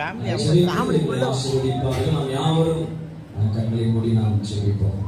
Family ஆசீர்வதித்து ஆசீர்வதிப்பார்கள். நாம் யாவரும் நம் கண்களை மூடி நாம் ஜெபிப்போம்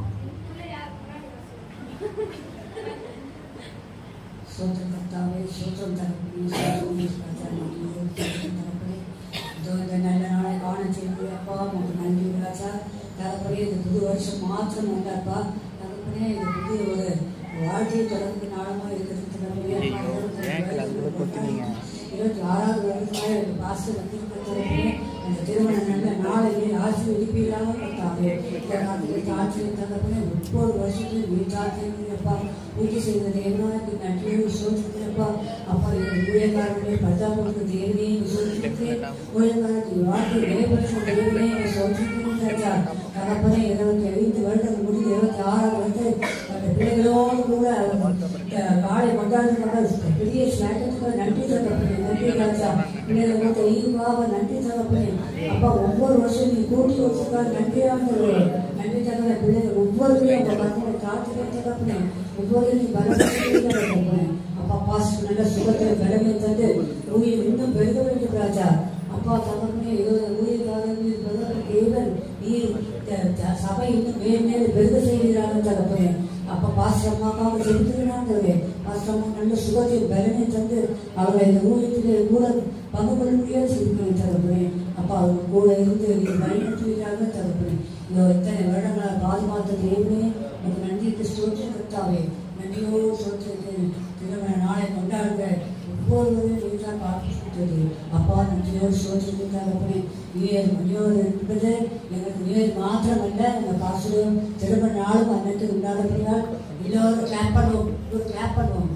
சோத்திரம் கர்த்தாவே, சோத்திரம் தகப்பனே, சோத்திரம் கர்த்தாவே, சோத்திரம் தகப்பனே. இதோ இந்த நல்ல நாளை காண செய்தீங்க அப்பா உமக்கு நன்றி ராஜா தகப்பனே இந்த புது வருஷம் மாத்திரம் அல்லப்பா தகப்பனே இந்த புதிய ஒரு வாழ்க்கையை தொடர்ந்து நாளமா இருக்கிறது தகப்பனே. ஏன் அது கூட கொத்துனீங்க? இருபத்தி ஆறாவது வருஷமாக எனக்கு பாஸ்டர் வந்திருக்கிறதே அந்த திருமண நல்ல நாளையே ஆசீர்வதிப்பீராக கர்த்தாவே இந்த நாட்டுக்கு ஆட்சியை தகப்பனே முப்பது வருஷத்துக்கு வீட்டாத்திருப்பா பூஜை செய்த தேவனாக்கு நன்றியோடு சோதிக்கிறப்பா அப்பா எங்கள் ஊழியக்காரர்களே பரிதாபங்களுக்கு தேவனே சோதிக்கிறேன் ஊழியக்காரருக்கு வாழ்க்கை நிறைவேற்ற தேவனே சோதிக்கிறேன் தகப்பனே இருபத்தி ஐந்து வருடம் முடிந்து இருபத்தி ஆறாவது வருடம் அந்த பிள்ளைகளோடு கூட அஹ், காலை கொண்டாடுறதுக்காக பெரிய ஸ்நாட்டத்துக்கு நன்றி தகப்பனே நன்றி ராஜா பிள்ளைகளுக்கு ஈவாக நன்றி தகப்பனே அப்பா ஒவ்வொரு வருஷம் நீ கூட்டி வச்சிருக்கா நன்றியாக நன்றி தகவலை பிள்ளைகள் ஒவ்வொருவரையும் அந்த பத்திர காத்துக்கே தகப்பனே ஒவ்வொரு நீ பலப்படுத்தி அப்பா பாஸ்ட் நல்ல சுகத்தை பலமே தந்து ஊழியர் இன்னும் பெருக வேண்டும் ராஜா அப்பா தகப்பனே ஏதோ ஊழியக்காரர்கள் தேவன் நீர் த- த- சபை இன்னும் மேல் மேல் பெருக செய்கிறாங்க தகப்பனே அப்ப பாஸ்டர் அம்மாக்காக செலுத்துகிறாங்க பாஸ்டர் அம்மா நல்ல சுகத்தை பலனை தந்து அவரை இந்த ஊழியத்திலே கூட பங்கு கொள்ள முடியாது செய்திருக்கிறேன் தகப்பனே அப்பா அவங்க கூட இருந்து நீர் வழிநடத்துவீராக தகப்பனே இந்த இத்தனை வருடங்களை பாதுகாத்த தேவனே உனக்கு நன்றிக்கு ஸ்தோத்திரம் கர்த்தாவே நன்றியோடு ஸ்தோத்திரிக்கிறேன் திருமண நாளை கொண்டாடுங்க ஒவ்வொருவரையும் நீதான் பார்த்துட்டு அப்பா நன்றியோடு ஸ்தோத்திரிக்கிறேன் தகப்பனே நீர் மணியோடு என்பது எங்களுக்கு நீர் மாத்திரமல்ல எங்கள் பாசலும் திருமண நாளும் அன்னைக்கு உண்டாடப்படியால் எல்லோரும் கிளாப் பண்ணுவோம் ஒரு கிளாப் பண்ணுவோம்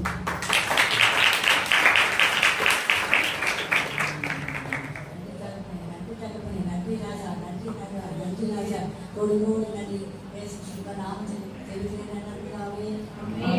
நன்றி தகப்பனே, நன்றி ராஜா, நன்றி ராஜா, நன்றி ராஜா. கோடி கோடி நன்றி. இயேசு கிறிஸ்துவின் நாமத்தில் தெரிவிக்கிறேன் நன்றியாவே.